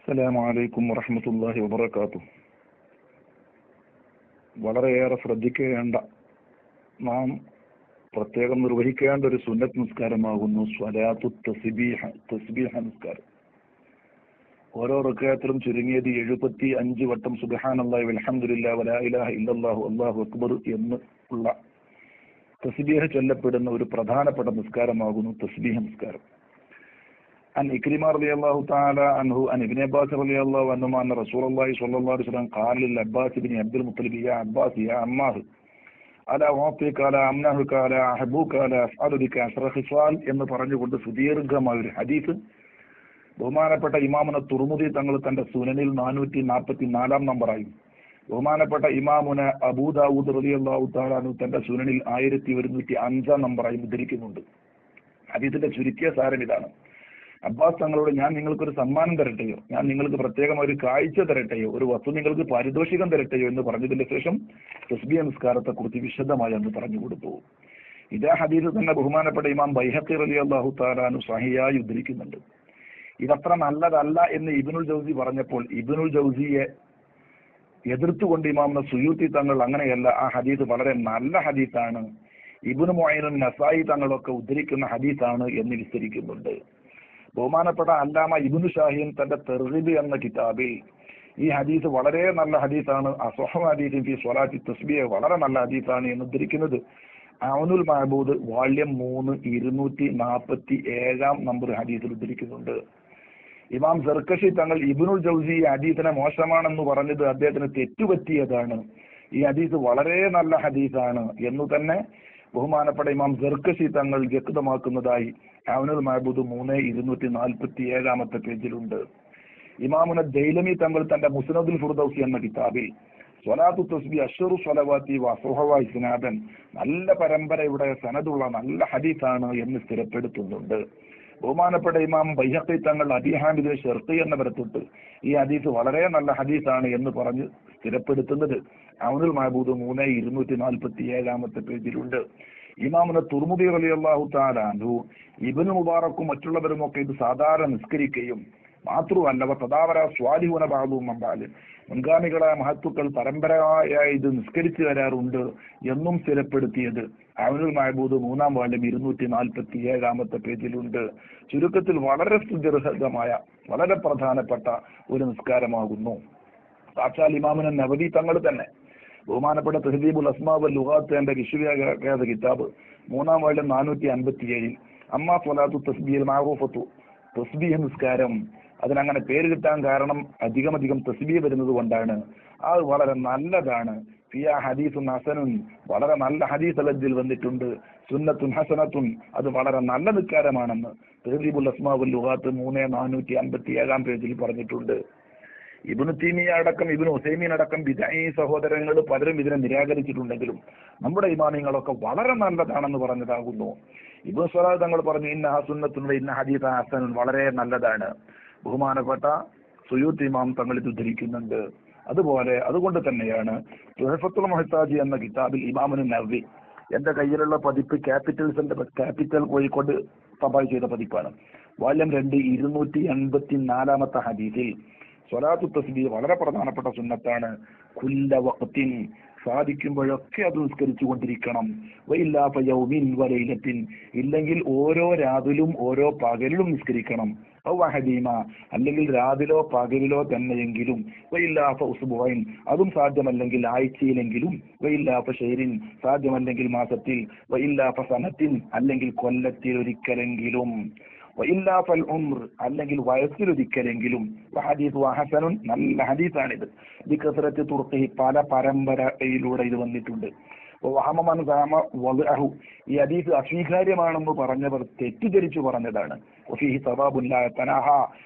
അസ്സലാമു അലൈക്കും വറഹ്മത്തുള്ളാഹി വബറകാതുഹു വളരെയേറെ ശ്രദ്ധിക്കേണ്ട നാം പ്രത്യേകം നിർവഹിക്കേണ്ട ഒരു സുന്നത്ത് നിസ്കാരമാകുന്നു സ്വലാത്തു തസ്ബീഹ തസ്ബീഹ നിസ്കാരം ഓരോ റക്കാത്തിലും ചുരുങ്ങിയത് എഴുപത്തി അഞ്ച് വട്ടം സുബ്ഹാനല്ലാഹി വൽഹംദുലില്ലാഹി വലാ ഇലാഹ ഇല്ലല്ലാഹു അല്ലാഹു അക്ബർ എന്ന് ഉള്ള തസ്ബീഹ ചൊല്ലപ്പെടുന്ന ഒരു പ്രധാനപ്പെട്ട നിസ്കാരമാകുന്നു തസ്ബീഹ നിസ്കാരം عن إكرمة رضي الله تعالى عنه عن ابن عباس رضي الله عنهما أن رسول الله صلى الله عليه وسلم قال للعباس بن عبد المطلب يا عباس يا عماه ألا أعطيك ألا أمنعك ألا أحبوك ألا أفعل بك عشر خصال എന്ന് പറഞ്ഞുകൊണ്ട് സുദീർഘമായ ഒരു ഹദീസ് ബഹുമാനപ്പെട്ട ഇമാമുന തുറമുദി തങ്ങൾ തന്റെ സുനനിൽ നാനൂറ്റി നാൽപ്പത്തി നാലാം നമ്പറായും ബഹുമാനപ്പെട്ട ഇമാമുന അബൂദാവൂദ് റളിയല്ലാഹു താലാനു തന്റെ സുനനിൽ ആയിരത്തി ഒരുന്നൂറ്റി അഞ്ചാം നമ്പറായും ഉദ്ധരിക്കുന്നുണ്ട് ഹദീസിന്റെ ചുരുക്കിയ സാരം ഇതാണ് അബ്ബാസ് തങ്ങളോട് ഞാൻ നിങ്ങൾക്ക് ഒരു സമ്മാനം തരട്ടെയോ ഞാൻ നിങ്ങൾക്ക് പ്രത്യേകം ഒരു കാഴ്ച തരട്ടെയോ ഒരു വസ്തു നിങ്ങൾക്ക് പാരിതോഷികം തരട്ടെയോ എന്ന് പറഞ്ഞതിന് ശേഷം തസ്ബിയ നിസ്കാരത്തെ കുറിച്ച് വിശദമായി അന്ന് പറഞ്ഞു കൊടുത്തു ഇതേ ഹദീസ് തന്നെ ബഹുമാനപ്പെട്ട ഇമാം ബൈഹത്തി അലി അള്ളാഹു താലാനു സഹിയായി ഉദ്ധരിക്കുന്നുണ്ട് ഇതത്ര നല്ലതല്ല എന്ന് ഇബിനുൽ ജൗസി പറഞ്ഞപ്പോൾ ഇബിനുൽ ജൗസിയെ എതിർത്തുകൊണ്ട് ഇമാമിന് സുയൂത്തി തങ്ങൾ അങ്ങനെയല്ല ആ ഹദീസ് വളരെ നല്ല ഹദീസാണ് ഇബിന് മൊയ്നും നസായി തങ്ങളൊക്കെ ഉദ്ധരിക്കുന്ന ഹദീസാണ് എന്ന് വിസ്തരിക്കുന്നുണ്ട് ബഹുമാനപ്പെട്ട അല്ലാമ ഇബിനു ഷാഹിൻ തന്റെ തെർഹിബ് എന്ന കിതാബിൽ ഈ ഹദീസ് വളരെ നല്ല ഹദീസാണ് അസോഹം ഹദീസിൻ ഫി സ്വലാത്തി തസ്ബിയെ വളരെ നല്ല ഹദീസാണ് എന്ന് ഉദ്ധരിക്കുന്നത് അവനുൽ മഹബൂദ് വാള്യം മൂന്ന് ഇരുന്നൂറ്റി നാൽപ്പത്തി ഏഴാം നമ്പർ ഹദീസിൽ ഉദ്ധരിക്കുന്നുണ്ട് ഇമാം സർക്കഷി തങ്ങൾ ഇബിനുൽ ജൗസി ഈ ഹദീസിനെ മോശമാണെന്ന് പറഞ്ഞത് അദ്ദേഹത്തിന് തെറ്റുപറ്റിയതാണ് ഈ ഹദീസ് വളരെ നല്ല ഹദീസാണ് എന്ന് തന്നെ ബഹുമാനപ്പെട്ട ഇമാം ജർക്കഷി തങ്ങൾ വ്യക്തമാക്കുന്നതായി അവനുൽ മഹബൂദ് മൂന്ന് ഇരുന്നൂറ്റി നാൽപ്പത്തി ഏഴാമത്തെ പേജിലുണ്ട് ഇമാമുന ദൈലമി തങ്ങൾ തന്റെ മുസ്നദുൽ ഫുർദൌസി എന്ന കിതാബിൽ സ്വലാത്തു തസ്ബി അഷറു സ്വലവാത്തി വസുഹവ ഇസ്നാദൻ നല്ല പരമ്പരയുടെ സനതുള്ള നല്ല ഹദീസാണ് എന്ന് സ്ഥിരപ്പെടുത്തുന്നുണ്ട് ബഹുമാനപ്പെട്ട ഇമാം ബൈഹഖി തങ്ങൾ അബിഹാമിദ് ഷെർത്തി എന്ന പരത്തിട്ട് ഈ ഹദീസ് വളരെ നല്ല ഹദീസാണ് എന്ന് പറഞ്ഞ് സ്ഥിരപ്പെടുത്തുന്നത് അവനുൽ മഹബൂദ് മൂന്ന് ഇരുന്നൂറ്റി നാൽപ്പത്തി ഏഴാമത്തെ പേജിലുണ്ട് ഇമാമുന തുർമുദി അലി അള്ളാഹു താലാൻഹു ഇബിന് മുബാറക്കും മറ്റുള്ളവരും ഒക്കെ ഇത് സാധാരണ നിസ്കരിക്കുകയും മാത്രമല്ല തദാവര സ്വാലിഹുന ബാബുവും മമ്പാല് മുൻഗാമികളായ മഹത്തുക്കൾ പരമ്പരയായ ഇത് നിസ്കരിച്ചു വരാറുണ്ട് എന്നും സ്ഥിരപ്പെടുത്തിയത് അവനുൽ മഹബൂദ് മൂന്നാം വാള്യം ഇരുന്നൂറ്റി നാൽപ്പത്തി ഏഴാമത്തെ പേജിലുണ്ട് ചുരുക്കത്തിൽ വളരെ സുദീർഘമായ വളരെ പ്രധാനപ്പെട്ട ഒരു നിസ്കാരമാകുന്നു സാക്ഷാൽ ഇമാമിന് നവദി തങ്ങൾ തന്നെ ബഹുമാനപ്പെട്ട തഹദീബുൽ അസ്മാബ് ലുഹാത്ത് എന്റെ വിശ്വവ്യാഖ്യാത കിതാബ് മൂന്നാം വാള്യം നാനൂറ്റി അൻപത്തി ഏഴിൽ അമ്മ സ്വലാത്തു തസ്ബിയിൽ മാറൂഫത്തു തസ്ബീഹ് നിസ്കാരം അതിനങ്ങനെ പേര് കിട്ടാൻ കാരണം അധികമധികം തസ്ബീഹ് വരുന്നത് കൊണ്ടാണ് അത് വളരെ നല്ലതാണ് ഫിയ ഹദീസുൻ ഹസനുൻ വളരെ നല്ല ഹദീസ് അലജിൽ വന്നിട്ടുണ്ട് സുന്നത്തുൻ ഹസനത്തുൻ അത് വളരെ നല്ല നിസ്കാരമാണെന്ന് തഹദീബുൽ അസ്മാബുൽ ലുഹാത്ത് മൂന്ന് നാനൂറ്റി അൻപത്തി ഏഴാം പേജിൽ പറഞ്ഞിട്ടുണ്ട് ഇബിനു തീമിയ അടക്കം ഇബിനു ഹുസൈമീൻ അടക്കം ബിദായി സഹോദരങ്ങൾ പലരും ഇതിനെ നിരാകരിച്ചിട്ടുണ്ടെങ്കിലും നമ്മുടെ ഇമാമിങ്ങളൊക്കെ വളരെ നല്ലതാണെന്ന് പറഞ്ഞതാകുന്നു ഇബിൻ സ്വലാദ് തങ്ങൾ പറഞ്ഞു ഇന്ന ഹസുന്നത്തുണ്ട് ഇന്ന ഹദീസ് ഹസനുൻ വളരെ നല്ലതാണ് ബഹുമാനപ്പെട്ട സുയൂത്ത് ഇമാം തങ്ങൾ ഇത് ഉദ്ധരിക്കുന്നുണ്ട് അതുപോലെ അതുകൊണ്ട് തന്നെയാണ് തുഹഫത്തുൽ മൊഹത്താജി എന്ന കിതാബിൽ ഇമാമിന് നവി എന്റെ കയ്യിലുള്ള പതിപ്പ് ക്യാപിറ്റൽസിന്റെ ക്യാപിറ്റൽ കോഴിക്കോട് സഭായി ചെയ്ത പതിപ്പാണ് വാല്യം രണ്ട് ഇരുന്നൂറ്റി എൺപത്തി നാലാമത്തെ ഹദീസിൽ സ്വലാത്തു തസ്ബി വളരെ പ്രധാനപ്പെട്ട സുന്നത്താണ് കുല്ല വഖത്തിൻ സാധിക്കുമ്പോഴൊക്കെ അത് നിസ്കരിച്ചു കൊണ്ടിരിക്കണം വൈല്ലാത്ത യൗമിൻ വലയിലത്തിൻ ഇല്ലെങ്കിൽ ഓരോ രാവിലും ഓരോ പകലിലും നിസ്കരിക്കണം ഔഹദീമ അല്ലെങ്കിൽ രാവിലോ പകലിലോ തന്നെയെങ്കിലും വൈല്ലാത്ത ഉസുബോയിൻ അതും സാധ്യമല്ലെങ്കിൽ ആഴ്ചയിലെങ്കിലും വൈല്ലാത്ത ഷെയ്രിൻ സാധ്യമല്ലെങ്കിൽ മാസത്തിൽ വൈല്ലാത്ത സനത്തിൻ അല്ലെങ്കിൽ കൊല്ലത്തിൽ ഒരിക്കലെങ്കിലും വൈല്ലാഫൽ ഉംർ അല്ലെങ്കിൽ വയസ്സിലൊരിക്കലെങ്കിലും ഹദീസ് ഹസനുൻ നല്ല ഹദീസാണിത് ബിക്കസറത്ത് തുർക്കി പല പരമ്പരയിലൂടെ ഇത് വന്നിട്ടുണ്ട് വഹമമൻ സാമ വദ്അഹു ഈ ഹദീസ് അസ്വീകാര്യമാണെന്ന് പറഞ്ഞവർ തെറ്റിദ്ധരിച്ചു പറഞ്ഞതാണ് വഫീഹി സവാബുല്ലാ തനഹ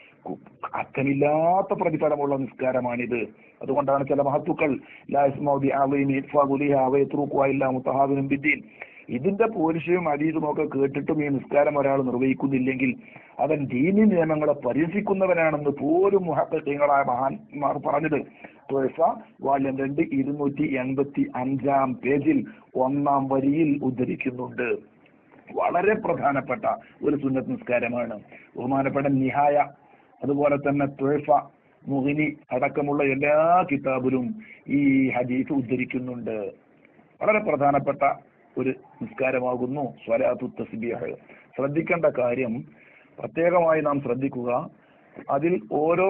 അർത്ഥമില്ലാത്ത പ്രതിഫലമുള്ള നിസ്കാരമാണിത് അതുകൊണ്ടാണ് ചില മഹത്തുക്കൾ ലാ ഇസ്മൗ ബി അളീമി ഇഫ്വാഖുലിഹ വയത്റൂഖു ഇല്ലാ മുതഹാബിനും ബിദ്ദീൻ ഇതിന്റെ പോലീശയും അരീതും ഒക്കെ കേട്ടിട്ടും ഈ നിസ്കാരം ഒരാൾ നിർവഹിക്കുന്നില്ലെങ്കിൽ അവൻ ദീനി നിയമങ്ങളെ പരിഹസിക്കുന്നവനാണെന്ന് പോലും മുഹത്തങ്ങളായ മഹാന്മാർ പറഞ്ഞത് തൊഴഫ വാല്യം രണ്ട് ഇരുന്നൂറ്റി എൺപത്തി അഞ്ചാം പേജിൽ ഒന്നാം വരിയിൽ ഉദ്ധരിക്കുന്നുണ്ട് വളരെ പ്രധാനപ്പെട്ട ഒരു സുന്നത്ത് നിസ്കാരമാണ് ബഹുമാനപ്പെട്ട നിഹായ അതുപോലെ തന്നെ തൊഴഫ മുഹിനി അടക്കമുള്ള എല്ലാ കിതാബിലും ഈ ഹദീസ് ഉദ്ധരിക്കുന്നുണ്ട് വളരെ പ്രധാനപ്പെട്ട ഒരു നിസ്കാരമാകുന്നു സ്വലാത്തു തസ്ബീഹ് ശ്രദ്ധിക്കേണ്ട കാര്യം പ്രത്യേകമായി നാം ശ്രദ്ധിക്കുക അതിൽ ഓരോ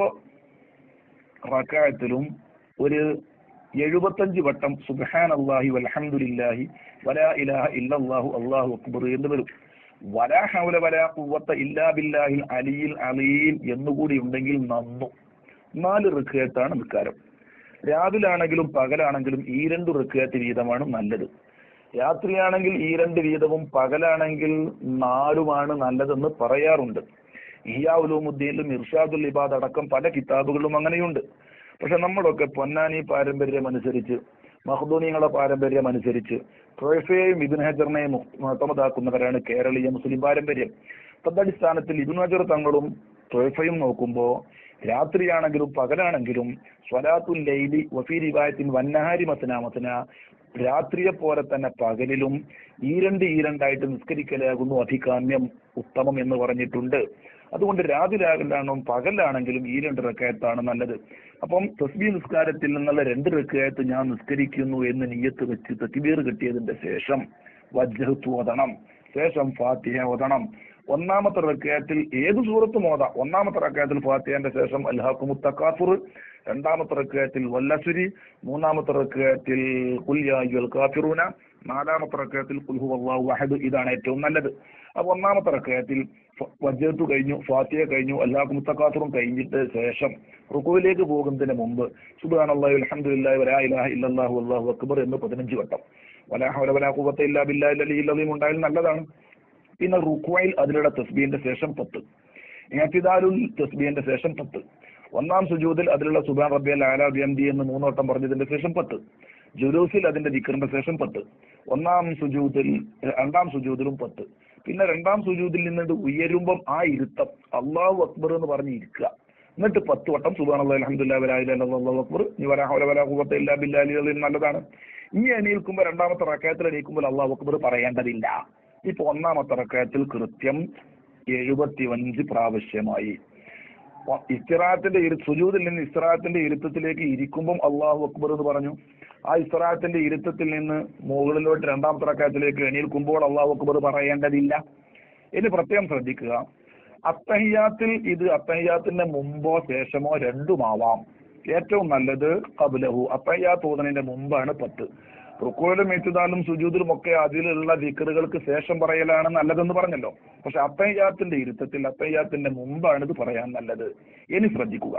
റക്കായത്തിലും ഒരു എഴുപത്തഞ്ച് വട്ടം സുബ്ഹാൻ അള്ളാഹി വൽഹംദുലില്ലാഹി വലാ ഇലാഹ ഇല്ലല്ലാഹു അല്ലാഹു അക്ബർ എന്ന് വരും വലാ ഹൗല വലാ ഖുവത്ത ഇല്ലാ ബില്ലാഹിൽ അലിയിൽ അലീം എന്നുകൂടി ഉണ്ടെങ്കിൽ നന്നു നാല് റിക്കയത്താണ് നിസ്കാരം രാവിലാണെങ്കിലും പകലാണെങ്കിലും ഈ രണ്ട് റിക്കയത്ത് വീതമാണ് നല്ലത് രാത്രിയാണെങ്കിൽ ഈ രണ്ട് വീതവും പകലാണെങ്കിൽ നാലുമാണ് നല്ലതെന്ന് പറയാറുണ്ട് ഇഹിയാ ഉലൂമുദ്ദീനിലും ഇർഷാദുൽ ഇബാദ് അടക്കം പല കിതാബുകളിലും അങ്ങനെയുണ്ട് പക്ഷെ നമ്മളൊക്കെ പൊന്നാനി പാരമ്പര്യം അനുസരിച്ച് മഹദൂനിയങ്ങളെ പാരമ്പര്യം അനുസരിച്ച് ട്രോഫയെയും ഇബിൻ ഹജറിനെയും മുഹമ്മദാക്കുന്നവരാണ് കേരളീയ മുസ്ലിം പാരമ്പര്യം തദ്ടിസ്ഥാനത്തിൽ ഇബിൻ ഹജർ തങ്ങളും ട്രോഫയും നോക്കുമ്പോൾ രാത്രിയാണെങ്കിലും പകലാണെങ്കിലും സ്വലാത്തുൽ ലൈലി വഫീ റിവായത്തിൻ വന്നഹാരി മസന മസന രാത്രിയെ പോലെ തന്നെ പകലിലും ഈരണ്ട് ഈരണ്ടായിട്ട് നിസ്കരിക്കലാകുന്നു അധികാമ്യം ഉത്തമം എന്ന് പറഞ്ഞിട്ടുണ്ട് അതുകൊണ്ട് രാവിലാകലാണോ പകലാണെങ്കിലും ഈ രണ്ട് റക്കയത്താണ് നല്ലത് അപ്പം തസ്ബീ നിസ്കാരത്തിൽ നിന്നുള്ള രണ്ട് റക്കയത്ത് ഞാൻ നിസ്കരിക്കുന്നു എന്ന് നീയത്ത് വെച്ച് തക്ബീർ കിട്ടിയതിന്റെ ശേഷം വജ്ജഹത്ത് ഓതണം ശേഷം ഫാത്തിഹ ഓതണം ഒന്നാമത്തെ റക്കയത്തിൽ ഏത് സൂറത്തും ഓതാം ഒന്നാമത്തെ റക്കയത്തിൽ ഫാത്തിഹന്റെ ശേഷം അൽഹാഖുമുത്തക്കാഫുർ രണ്ടാമത്തെ റക്കയത്തിൽ വല്ലസുരി മൂന്നാമത്തെ റക്കയത്തിൽ കുല്യായുൽ കാഫിറൂന നാലാമത്തെ റക്കയത്തിൽ കുൽഹു അള്ളാഹു വഹദ് ഇതാണ് ഏറ്റവും നല്ലത് അപ്പൊ ഒന്നാമത്തെ റക്കയത്തിൽ വജ്ജത്ത് കഴിഞ്ഞു ഫാത്തിയ കഴിഞ്ഞു അല്ലാഹു മുത്തക്കാത്തുറും കഴിഞ്ഞിട്ട് ശേഷം റുക്കുവിലേക്ക് പോകുന്നതിന് മുമ്പ് സുബാൻ അള്ളാഹു അലഹമുല്ലാ വലാ ഇലാഹ ഇല്ലല്ലാഹു അല്ലാഹു അക്ബർ എന്ന് പതിനഞ്ച് വട്ടം വലാ ഹൗല വലാ ഖുവത്ത ഇല്ലാ ബില്ലാഹിൽ അലിയിൽ അലീം ഉണ്ടായാൽ നല്ലതാണ് പിന്നെ റുക്വയിൽ അതിലുള്ള തസ്ബീന്റെ ശേഷം പത്ത് ഇഅ്തിദാലുൽ തസ്ബീന്റെ ശേഷം പത്ത് ഒന്നാം സുജൂദിൽ അതിലുള്ള സുബാൻ റബ്ബിയൽ ആല ബിയംദി എന്ന് മൂന്നോട്ടം പറഞ്ഞതിന്റെ ശേഷം പത്ത് ജുലൂസിൽ അതിന്റെ ദിക്കറിന്റെ ശേഷം പത്ത് ഒന്നാം സുജൂദിൽ രണ്ടാം സുജൂദിലും പത്ത് പിന്നെ രണ്ടാം സുജൂദിൽ നിന്നിട്ട് ഉയരുമ്പം ആ ഇരുത്തം അള്ളാഹു അക്ബർ എന്ന് പറഞ്ഞ് ഇരിക്കുക എന്നിട്ട് പത്ത് വട്ടം സുബാൻ അലഹമുല്ലാ അള്ളാഹു അക്ബർ നീ വരാ ഹൗല വലാ ഖുവത്ത ഇല്ലാ ബില്ലാഹി അലീം നല്ലതാണ് ഇനി എണീൽക്കുമ്പോൾ രണ്ടാമത്തെ റക്കയത്തിൽ എണീക്കുമ്പോൾ അള്ളാഹു അക്ബർ പറയേണ്ടതില്ല ഇപ്പൊ ഒന്നാമത്തെ റക്കയത്തിൽ കൃത്യം എഴുപത്തി അഞ്ച് പ്രാവശ്യമായി ഇസ്തിറാത്തിന്റെ സുജൂദിൽ നിന്ന് ഇസ്തിറാത്തിന്റെ ഇരുത്തത്തിലേക്ക് ഇരിക്കുമ്പം അള്ളാഹു അക്ബർ എന്ന് പറഞ്ഞു ആ ഇസ്തിറാത്തിന്റെ ഇരുത്തത്തിൽ നിന്ന് മുകളിലോട്ട് രണ്ടാമത്തെ റക്കായത്തിലേക്ക് എണീൽക്കുമ്പോൾ അള്ളാഹു അക്ബർ പറയേണ്ടതില്ല ഇനി പ്രത്യേകം ശ്രദ്ധിക്കുക അത്തഹിയാത്തിൽ ഇത് അത്തഹിയാത്തിന്റെ മുമ്പോ ശേഷമോ രണ്ടുമാവാം ഏറ്റവും നല്ലത് കബുലഹു അത്തഹിയാത്ത് ഓതുന്നതിന്റെ മുമ്പാണ് പത്ത് റുക്കോയിലും ഏറ്റുതാലും സുജൂദിലും ഒക്കെ അതിലുള്ള ദിക്കറുകൾക്ക് ശേഷം പറയലാണ് നല്ലതെന്ന് പറഞ്ഞല്ലോ പക്ഷെ അത്തയ്യാത്തിന്റെ ഇരുത്തത്തിൽ അത്തയ്യാത്തിന്റെ മുമ്പാണ് ഇത് പറയാൻ നല്ലത് ഇനി ശ്രദ്ധിക്കുക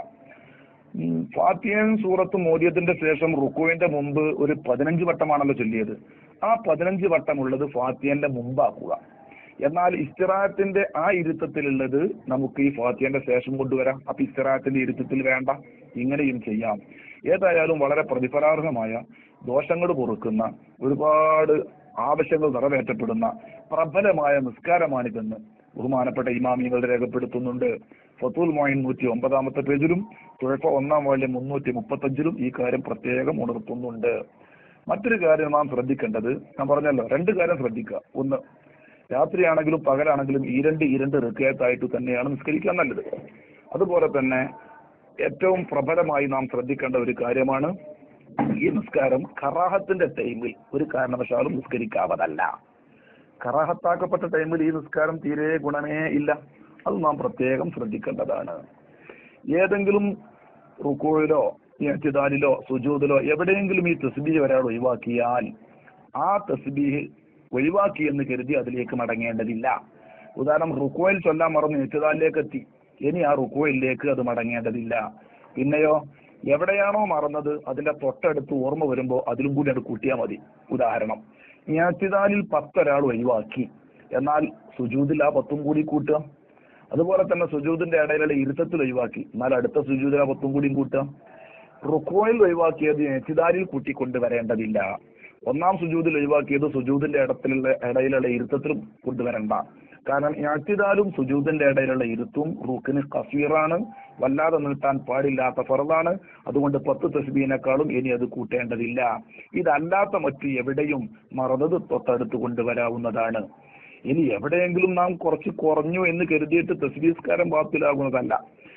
ഫാത്തിയൻ സൂറത്ത് മോദിയത്തിന്റെ ശേഷം റുക്കുവിന്റെ മുമ്പ് ഒരു പതിനഞ്ച് വട്ടമാണല്ലോ ചൊല്ലിയത് ആ പതിനഞ്ച് വട്ടമുള്ളത് ഫാത്തിയന്റെ മുമ്പാക്കുക എന്നാൽ ഇസ്തിറാത്തിന്റെ ആ ഇരുത്തത്തിലുള്ളത് നമുക്ക് ഈ ഫാത്തിയന്റെ ശേഷം കൊണ്ടുവരാം അപ്പൊ ഇസ്തിറാത്തിന്റെ ഇരുത്തത്തിൽ വേണ്ട ഇങ്ങനെയും ചെയ്യാം ഏതായാലും വളരെ പ്രതിഫലാർഹമായ ദോഷങ്ങൾ പൊറുക്കുന്ന ഒരുപാട് ആവശ്യങ്ങൾ നിറവേറ്റപ്പെടുന്ന പ്രബലമായ നിസ്കാരമാണിതെന്ന് ബഹുമാനപ്പെട്ട ഇമാമികൾ രേഖപ്പെടുത്തുന്നുണ്ട് ഫത്തുൽ മോയിൻ നൂറ്റി ഒമ്പതാമത്തെ പേജിലും തുഴപ്പ ഒന്നാം വാല്യം മുന്നൂറ്റി മുപ്പത്തഞ്ചിലും ഈ കാര്യം പ്രത്യേകം ഉണർത്തുന്നുണ്ട് മറ്റൊരു കാര്യം നാം ശ്രദ്ധിക്കേണ്ടത് ഞാൻ പറഞ്ഞല്ലോ രണ്ട് കാര്യം ശ്രദ്ധിക്കുക ഒന്ന് രാത്രിയാണെങ്കിലും പകലാണെങ്കിലും ഈ രണ്ട് ഈ രണ്ട് റിക്കയത്തായിട്ട് തന്നെയാണ് നിസ്കരിക്കാൻ നല്ലത് അതുപോലെ തന്നെ ഏറ്റവും പ്രബലമായി നാം ശ്രദ്ധിക്കേണ്ട ഒരു കാര്യമാണ് ഈ നിസ്കാരം കറാഹത്തിന്റെ ടൈമിൽ ഒരു കാരണവശാലും നിസ്കരിക്കാവതല്ല കറാഹത്താക്കപ്പെട്ട ടൈമിൽ ഈ നിസ്കാരം തീരെ ഗുണമേ ഇല്ല അത് നാം പ്രത്യേകം ശ്രദ്ധിക്കേണ്ടതാണ് ഏതെങ്കിലും റുക്കോയിലോ ഇഅ്തിദാലിലോ സുജൂദിലോ എവിടെയെങ്കിലും ഈ തസ്ബീഹ് ഒരാൾ ഒഴിവാക്കിയാൽ ആ തസ്ബീഹ് ഒഴിവാക്കി എന്ന് കരുതി അതിലേക്ക് മടങ്ങേണ്ടതില്ല ഉദാഹരണം റുക്കോയിൽ ചൊല്ലാൻ മറന്ന് ഇഅ്തിദാലിലേക്ക് എത്തി ഇനി ആ റുക്കോയിലേക്ക് അത് മടങ്ങേണ്ടതില്ല പിന്നെയോ എവിടെയാണോ മറന്നത് അതിന്റെ തൊട്ടടുത്ത് ഓർമ്മ വരുമ്പോൾ അതിലും കൂടി അത് കൂട്ടിയാൽ മതി ഉദാഹരണം ഞാത്തിദാലിൽ പത്തൊരാൾ ഒഴിവാക്കി എന്നാൽ സുജൂദിൽ ആ പത്തും കൂടി കൂട്ടുക അതുപോലെ തന്നെ സുജൂദിന്റെ ഇടയിലുള്ള ഇരുത്തത്തിൽ ഒഴിവാക്കി എന്നാൽ അടുത്ത സുജൂദിൽ ആ പത്തും കൂടിയും കൂട്ടുക റുക്കോയിൽ ഒഴിവാക്കിയത് എത്തിദാലിൽ കൂട്ടിക്കൊണ്ടുവരേണ്ടതില്ല ഒന്നാം സുജൂദിൽ ഒഴിവാക്കിയത് സുജൂദിന്റെ ഇടത്തിലുള്ള ഇടയിലുള്ള ഇരുത്തത്തിലും കൊണ്ടുവരണ്ട കാരണം ഞാത്തിദാലും സുജൂദിന്റെ ഇടയിലുള്ള ഇരുത്തും റുക്കിന് കസീറാണ് വല്ലാതെ നീട്ടാൻ പാടില്ലാത്ത ഫറദാണ് അതുകൊണ്ട് പത്ത് തസ്ബീനേക്കാളും ഇനി അത് കൂട്ടേണ്ടതില്ല ഇതല്ലാത്ത മറ്റു എവിടെയും മറന്നത് തൊട്ടടുത്ത് കൊണ്ടുവരാവുന്നതാണ് ഇനി എവിടെയെങ്കിലും നാം കുറച്ച് കുറഞ്ഞു എന്ന് കരുതിയിട്ട് തസ്ബീസ്കാരം ബാത്തിലാകുന്നതല്ല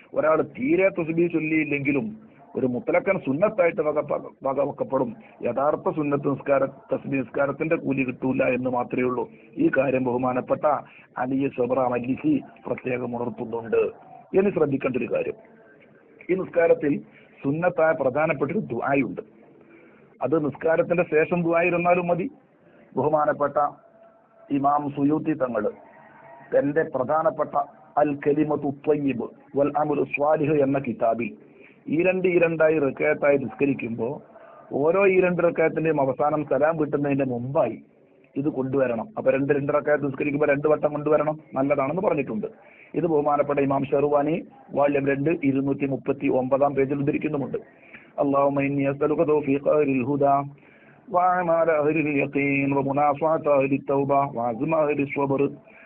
ഒരാൾ തീരെ തസ്ബീ ചൊല്ലിയില്ലെങ്കിലും ഒരു മുത്തലക്കൻ സുന്നത്തായിട്ട് വക വകവെക്കപ്പെടും യഥാർത്ഥ സുന്നത്ത് നിസ്കാര തസ്ബീ നിസ്കാരത്തിന്റെ കൂലി കിട്ടൂല എന്ന് മാത്രമേ ഉള്ളൂ ഈ കാര്യം ബഹുമാനപ്പെട്ട അലിയ സബറ മല്ലിസി പ്രത്യേകം ഉണർത്തുന്നുണ്ട് ഇനി ശ്രദ്ധിക്കേണ്ട ഒരു കാര്യം ഈ നിസ്കാരത്തിൽ സുന്നത്തായ പ്രധാനപ്പെട്ട ഒരു ദുആയുണ്ട് അത് നിസ്കാരത്തിന്റെ ശേഷം ദുആയിരുന്നാലും മതി ബഹുമാനപ്പെട്ട ഇമാം സുയൂത്തി തങ്ങള് തന്റെ പ്രധാനപ്പെട്ട അൽ കലിമത്തു ത്വയ്യിബ് വൽ അമുൽ സ്വാലിഹ് എന്ന കിതാബിൽ ഈ രണ്ട് ഈ രണ്ടായി റിക്കയത്തായി നിസ്കരിക്കുമ്പോൾ ഓരോ ഈ രണ്ട് റക്കയത്തിന്റെയും അവസാനം സലാം കിട്ടുന്നതിന്റെ മുമ്പായി ഇത് കൊണ്ടുവരണം അപ്പൊ രണ്ട് രണ്ട് റക്കയത്ത് നിസ്കരിക്കുമ്പോൾ രണ്ട് വട്ടം കൊണ്ടുവരണം നല്ലതാണെന്ന് പറഞ്ഞിട്ടുണ്ട് ഇത് ബഹുമാനപ്പെട്ട ഇമാം ഷെറുവാനി വാള്യം രണ്ട് ഇരുന്നൂറ്റി മുപ്പത്തി ഒമ്പതാം പേജിൽ ഉദ്ധരിക്കുന്നുമുണ്ട് اللهم إني أسألك توفيق أهل الهدى وأعمال أهل اليقين ومناصعة أهل التوبة وعزم أهل الصبر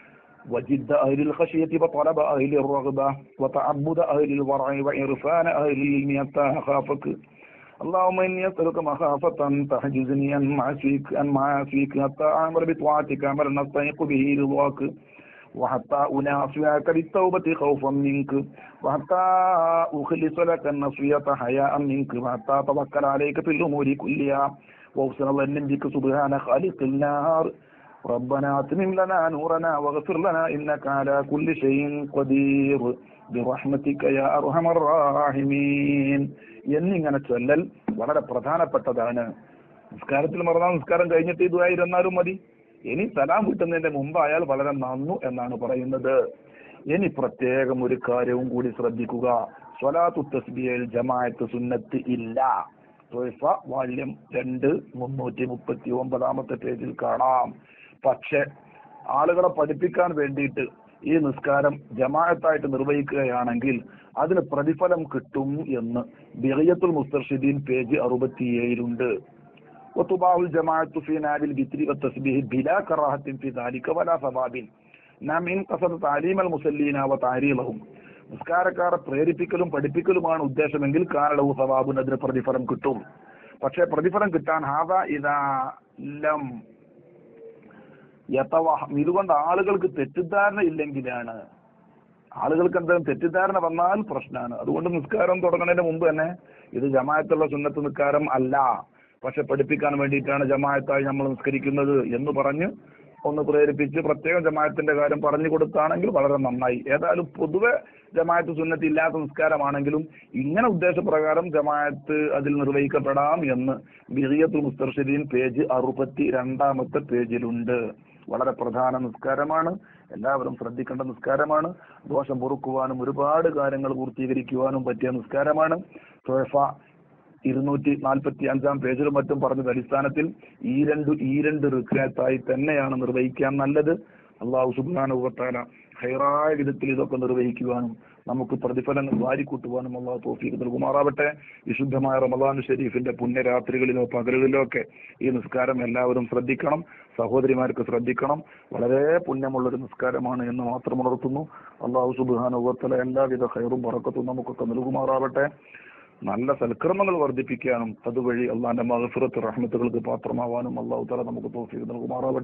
وجد أهل الخشية وطلب أهل الرغبة وتعبد أهل الورع وعرفان أهل العلم حتى أخافك اللهم إني أسألك مخافة تحجزني عن معصيك عن معاصيك حتى أعمل بطاعتك عملا أستحق به رضاك وحتى أناصعك للتوبة خوفا منك وحتى أخلص لك النصية حياء منك وحتى أتوكل عليك في الأمور كلها وأحسن ظنا بك سبحان خالق النار ربنا أتمم لنا نورنا واغفر لنا إنك على كل شيء قدير برحمتك يا أرحم الراحمين എന്നിങ്ങനെ ചൊല്ലൽ വളരെ പ്രധാനപ്പെട്ടതാണ് നിസ്കാരത്തിൽ മറന്നാൽ നിസ്കാരം കഴിഞ്ഞിട്ട് ഇതുമായിരുന്നാലും മതി ഇനി സലാം കിട്ടുന്നതിന്റെ മുമ്പായാൽ വളരെ നന്നു എന്നാണ് പറയുന്നത് ഇനി പ്രത്യേകം ഒരു കാര്യവും കൂടി ശ്രദ്ധിക്കുക സ്വലാത്തു തസ്ബിയയിൽ ജമാഅത്ത് സുന്നത്ത് ഇല്ല തൊയ്ഫ വാല്യം രണ്ട് മുന്നൂറ്റി മുപ്പത്തി ഒമ്പതാമത്തെ പേജിൽ കാണാം പക്ഷെ ആളുകളെ പഠിപ്പിക്കാൻ വേണ്ടിയിട്ട് ഈ നിസ്കാരം ജമാഅത്തായിട്ട് നിർവഹിക്കുകയാണെങ്കിൽ അതിന് പ്രതിഫലം കിട്ടും എന്ന് ബിറിയത്തുൽ മുസ്തർഷിദീൻ പേജ് അറുപത്തിയേഴിലുണ്ട് وتباع الجماعة في ناب البتر والتسبيح بلا كراهة في ذلك ولا ثواب നാം ഇൻ കസദ് താലീം അൽ മുസല്ലീന വ താരീലഹും നിസ്കാരക്കാരെ പ്രേരിപ്പിക്കലും പഠിപ്പിക്കലുമാണ് ഉദ്ദേശമെങ്കിൽ കാനളവും സവാബും അതിന് പ്രതിഫലം കിട്ടും പക്ഷേ പ്രതിഫലം കിട്ടാൻ ഹാദ ഇതാ ലം യതവഹം ഇതുകൊണ്ട് ആളുകൾക്ക് തെറ്റിദ്ധാരണ ഇല്ലെങ്കിലാണ് ആളുകൾക്ക് എന്തെങ്കിലും തെറ്റിദ്ധാരണ വന്നാൽ പ്രശ്നമാണ് അതുകൊണ്ട് നിസ്കാരം തുടങ്ങുന്നതിന് മുമ്പ് തന്നെ ഇത് ജമാഅത്തുള്ള സുന്നത്ത് നിസ്കാരം അല്ല പക്ഷെ പഠിപ്പിക്കാൻ വേണ്ടിയിട്ടാണ് ജമാഅത്തായി നമ്മൾ നിസ്കരിക്കുന്നത് എന്ന് പറഞ്ഞ് ഒന്ന് പ്രേരിപ്പിച്ച് പ്രത്യേകം ജമാഅത്തിന്റെ കാര്യം പറഞ്ഞു കൊടുത്താണെങ്കിൽ വളരെ നന്നായി ഏതായാലും പൊതുവെ ജമാഅത്ത് സുന്നത്ത് ഇല്ലാത്ത നിസ്കാരമാണെങ്കിലും ഇങ്ങനെ ഉദ്ദേശപ്രകാരം ജമാഅത്ത് അതിൽ നിർവഹിക്കപ്പെടാം എന്ന് ബിറിയത്തുൽ മുസ്തർഷിദീൻ പേജ് അറുപത്തി രണ്ടാമത്തെ പേജിലുണ്ട് വളരെ പ്രധാന നിസ്കാരമാണ് എല്ലാവരും ശ്രദ്ധിക്കേണ്ട നിസ്കാരമാണ് ദോഷം പൊറുക്കുവാനും ഒരുപാട് കാര്യങ്ങൾ പൂർത്തീകരിക്കുവാനും പറ്റിയ നിസ്കാരമാണ് തോഫ ഇരുന്നൂറ്റി നാൽപ്പത്തി അഞ്ചാം പേജിലും മറ്റും പറഞ്ഞത് അടിസ്ഥാനത്തിൽ ഈ രണ്ട് ഈ രണ്ട് ഋക്കാത്തായി തന്നെയാണ് നിർവഹിക്കാൻ നല്ലത് അള്ളാഹു സുബാനുഭവത്താല ഹൈറായ വിധത്തിൽ ഇതൊക്കെ നിർവഹിക്കുവാനും നമുക്ക് പ്രതിഫലങ്ങൾ വാരിക്കൂട്ടുവാനും അള്ളാഹു തോഫീക്ക് നൽകുമാറാവട്ടെ വിശുദ്ധമായ റമദാൻ ഷെരീഫിന്റെ പുണ്യരാത്രികളിലോ പകലുകളിലോ ഒക്കെ ഈ നിസ്കാരം എല്ലാവരും ശ്രദ്ധിക്കണം സഹോദരിമാർക്ക് ശ്രദ്ധിക്കണം വളരെ പുണ്യമുള്ളൊരു നിസ്കാരമാണ് എന്ന് മാത്രം ഉണർത്തുന്നു അള്ളാഹു സുബാനുഭവത്തല എല്ലാവിധ ഹൈറും പറക്കത്തും നമുക്കൊക്കെ നൽകുമാറാവട്ടെ നല്ല സൽക്കർമ്മങ്ങൾ വർദ്ധിപ്പിക്കാനും അതുവഴി അള്ളാന്റെ മഹഫിറത്ത് റഹ്മത്തുകൾക്ക് പാത്രമാവാനും അള്ളാഹു തല നമുക്ക് തോഫീക്ക് നൽകുമാറാവട്ടെ